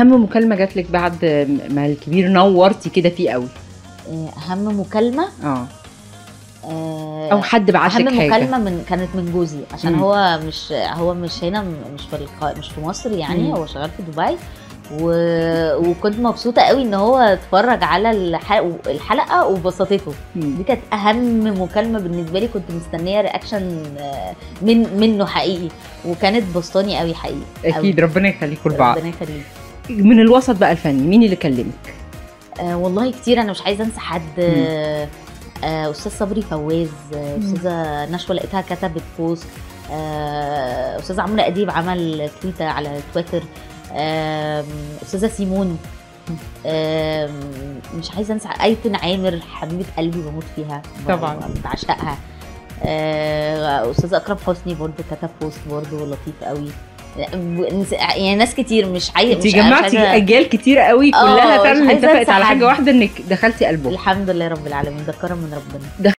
اهم مكالمه جات لك بعد ما الكبير نورتي كده فيه قوي آه، اهم مكالمه اه آه، او حد بعت لك اهم حاجه مكالمه من كانت من جوزي عشان مم. هو مش هو مش هنا مش في الق... مش في مصر يعني مم. هو شغال في دبي و... وكنت مبسوطه قوي ان هو اتفرج على الح... الحلقه وبسطته مم. دي كانت اهم مكالمه بالنسبه لي كنت مستنيه رياكشن آه، من منه حقيقي وكانت بسطاني قوي حقيقي اكيد ربنا يخليكم لبعض ربنا يخليك من الوسط بقى الفني مين اللي كلمك آه والله كتير انا مش عايزه انسى حد آه آه استاذ صبري فواز آه مم. استاذه نشوى لقيتها كتبت بوست آه استاذ عمرو اديب عمل تويتر على تويتر آم، استاذه سيمون آم، مش عايزه انسى ايتن عامر حبيبه قلبي بموت فيها طبعاً. بعشقها آه، استاذ اكرم حسني برضو كتب بوست برضو لطيف قوي يعني ناس كتير مش عايزه انت مش- مش جمعتي عايزة- اجيال كتيره قوي آه، كلها مش فعلا عايزة اتفقت أنسى على حد. حاجه واحده انك دخلتي قلبه الحمد لله رب العالمين ده كرم من ربنا